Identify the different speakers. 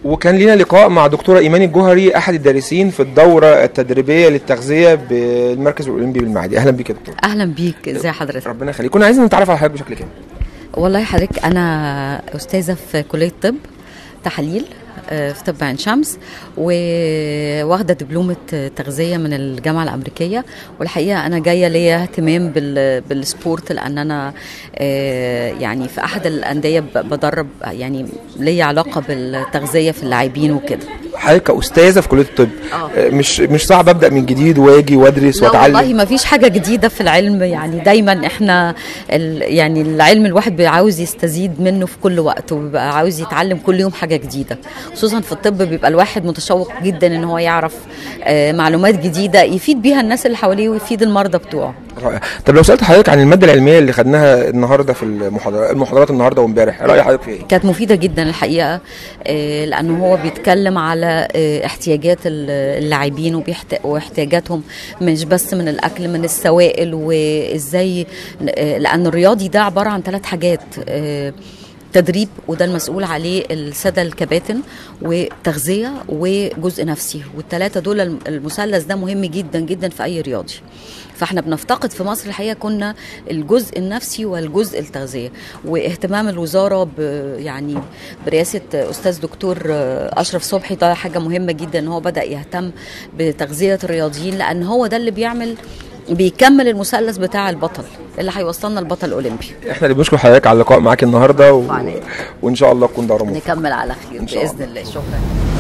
Speaker 1: وكان لينا لقاء مع دكتوره ايمان الجوهري احد الدارسين في الدوره التدريبيه للتغذيه بالمركز الاولمبي بالمعادي اهلا بيك يا دكتور
Speaker 2: اهلا بيك ازي حضرتك
Speaker 1: ربنا يخليك كنا عايزين نتعرف على حضرتك بشكل كامل
Speaker 2: والله حضرتك انا استاذه في كليه طب تحاليل آه، في طب عين شمس وواخده دبلومه تغذيه من الجامعه الامريكيه والحقيقه انا جايه ليا اهتمام بال- بالسبورت لان انا آه، يعني في احد الانديه ب- بدرب يعني ليا علاقه بالتغذيه في اللاعبين وكده
Speaker 1: حضرتك كاستاذه في كليه الطب
Speaker 2: آه.
Speaker 1: آه، مش مش صعب ابدا من جديد واجي وادرس
Speaker 2: لا والله
Speaker 1: واتعلم
Speaker 2: ما فيش حاجة جديدة في العلم يعني دايما احنا ال يعني العلم الواحد بيبقى عاوز يستزيد منه في كل وقت وبيبقى عاوز يتعلم كل يوم حاجة جديدة خصوصا في الطب بيبقى الواحد متشوق جدا ان هو يعرف آه، معلومات جديدة يفيد بيها الناس اللي حواليه ويفيد المرضى بتوعه
Speaker 1: رائع طب لو سالت حضرتك عن الماده العلميه اللي خدناها النهارده في المحاضرات المحاضرات النهارده وامبارح راي حضرتك فيها ايه
Speaker 2: كانت مفيدة جدا الحقيقة آه، لأنه هو بيتكلم على آه، احتياجات ال- اللاعبين وبيحت- واحتياجاتهم مش بس من الأكل من السوائل وإزاي آه، لأن الرياضي ده عبارة عن ثلاث حاجات آه، تدريب وده المسؤول عليه السادة الكباتن وتغذية وجزء نفسي والثلاثة دول الم- المثلث ده مهم جدا جدا في أي رياضي فاحنا بنفتقد في مصر الحقيقه كنا الجزء النفسي والجزء التغذيه واهتمام الوزاره ب يعني برئاسه استاذ دكتور اشرف صبحي ده حاجه مهمه جدا ان هو بدا يهتم بتغذيه الرياضيين لان هو ده اللي بيعمل بيكمل المثلث بتاع البطل اللي هيوصلنا البطل الاولمبي
Speaker 1: احنا اللي بنشكر حضرتك على اللقاء معاك النهارده و...
Speaker 2: وعليك.
Speaker 1: وان شاء الله تكون دوره موفقه
Speaker 2: نكمل على خير
Speaker 1: إن شاء
Speaker 2: باذن الله شكرا